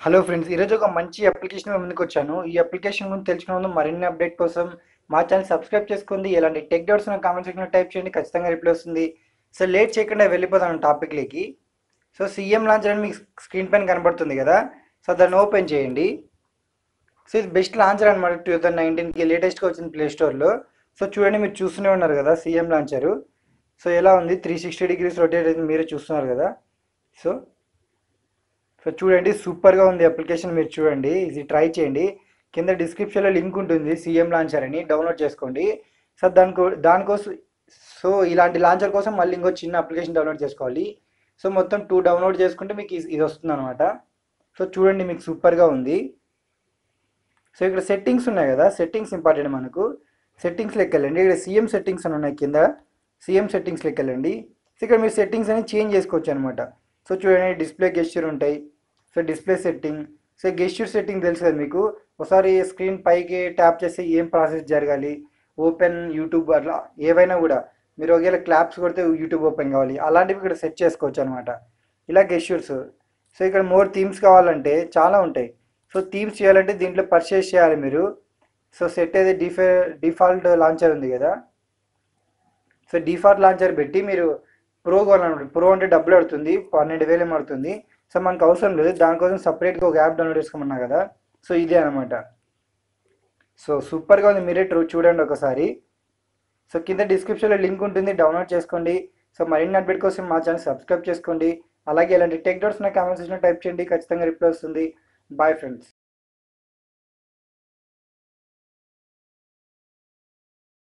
hello friends ఈరోజు ఒక మంచి అప్లికేషన్ మీ ముందుకు వచ్చాను ఈ అప్లికేషన్ గురించి తెలుసుకునే ముందు మరిన్ని అప్డేట్ కోసం మా ఛానల్ సబ్స్క్రైబ్ చేసుకోండి ఇలాంటి టెక్ డౌట్స్ నా కామెంట్ సెక్షన్లో టైప్ చేయండి ఖచ్చితంగా రిప్లై వస్తుంది సో లేట్ చేయకుండా వెళ్ళిపోతాను టాపిక్లోకి సో సీఎం లాంచ్ అని మీకు స్క్రీన్ పైన కనబడుతుంది కదా సో దాన్ని ఓపెన్ చేయండి సో ఇది బెస్ట్ లాంచర్ అనమాట టూ థౌజండ్ నైన్టీన్కి లేటెస్ట్గా వచ్చింది ప్లే స్టోర్లో సో చూడండి మీరు చూస్తూనే ఉన్నారు కదా సీఎం లాంచరు సో ఎలా ఉంది త్రీ సిక్స్టీ డిగ్రీస్ రొటేట్ అయితే మీరే చూస్తున్నారు కదా సో సో చూడండి సూపర్గా ఉంది అప్లికేషన్ మీరు చూడండి ఇది ట్రై చేయండి కింద డిస్క్రిప్షన్లో లింక్ ఉంటుంది సీఎం లాంచర్ అని డౌన్లోడ్ చేసుకోండి సో దానికో దానికోసం సో ఇలాంటి లాంచర్ కోసం మళ్ళీ ఇంకో చిన్న అప్లికేషన్ డౌన్లోడ్ చేసుకోవాలి సో మొత్తం టూ డౌన్లోడ్ చేసుకుంటే మీకు ఇది ఇది వస్తుంది అనమాట సో చూడండి మీకు సూపర్గా ఉంది సో ఇక్కడ సెట్టింగ్స్ ఉన్నాయి కదా సెట్టింగ్స్ ఇంపార్టెంట్ మనకు సెట్టింగ్స్లోకి వెళ్ళండి ఇక్కడ సీఎం సెట్టింగ్స్ అని ఉన్నాయి కింద సీఎం సెట్టింగ్స్లోకి వెళ్ళండి సో ఇక్కడ మీరు సెట్టింగ్స్ అనేది చేంజ్ చేసుకోవచ్చు అనమాట సో చూడండి డిస్ప్లే గెస్చర్ ఉంటాయి so display setting so gesture setting తెలుసు కదా మీకు ఒకసారి స్క్రీన్ పైకి ట్యాప్ చేస్తే ఏం ప్రాసెస్ జరగాలి ఓపెన్ యూట్యూబ్ అట్లా ఏవైనా కూడా మీరు ఒకవేళ క్లాప్స్ కొడితే యూట్యూబ్ ఓపెన్ కావాలి అలాంటివి ఇక్కడ సెట్ చేసుకోవచ్చు అనమాట ఇలా గెస్చర్స్ సో ఇక్కడ మోర్ థీమ్స్ కావాలంటే చాలా ఉంటాయి సో థీమ్స్ చేయాలంటే దీంట్లో పర్చేస్ చేయాలి మీరు సో సెట్ అయితే డిఫా డిఫాల్ట్ లాంచర్ ఉంది కదా సో డిఫాల్ట్ లాంచర్ పెట్టి మీరు ప్రో కొనాలన్నమాట ప్రో అంటే డబ్బులు పడుతుంది పన్నెండు వేలు పడుతుంది సో మనకు అవసరం లేదు దానికోసం సపరేట్గా ఒక యాప్ డౌన్లోడ్ చేసుకోమన్నా కదా సో ఇదే అనమాట సో సూపర్గా ఉంది మీరే ట్రూ చూడండి ఒకసారి సో కింద డిస్క్రిప్షన్లో లింక్ ఉంటుంది డౌన్లోడ్ చేసుకోండి సో మరిన్ని అప్డేట్ కోసం మా ఛానల్ సబ్స్క్రైబ్ చేసుకోండి అలాగే ఇలాంటి టెక్ డౌట్స్ నా కామెంట్స్ టైప్ చేయండి ఖచ్చితంగా రిప్లై వస్తుంది బాయ్ ఫ్రెండ్స్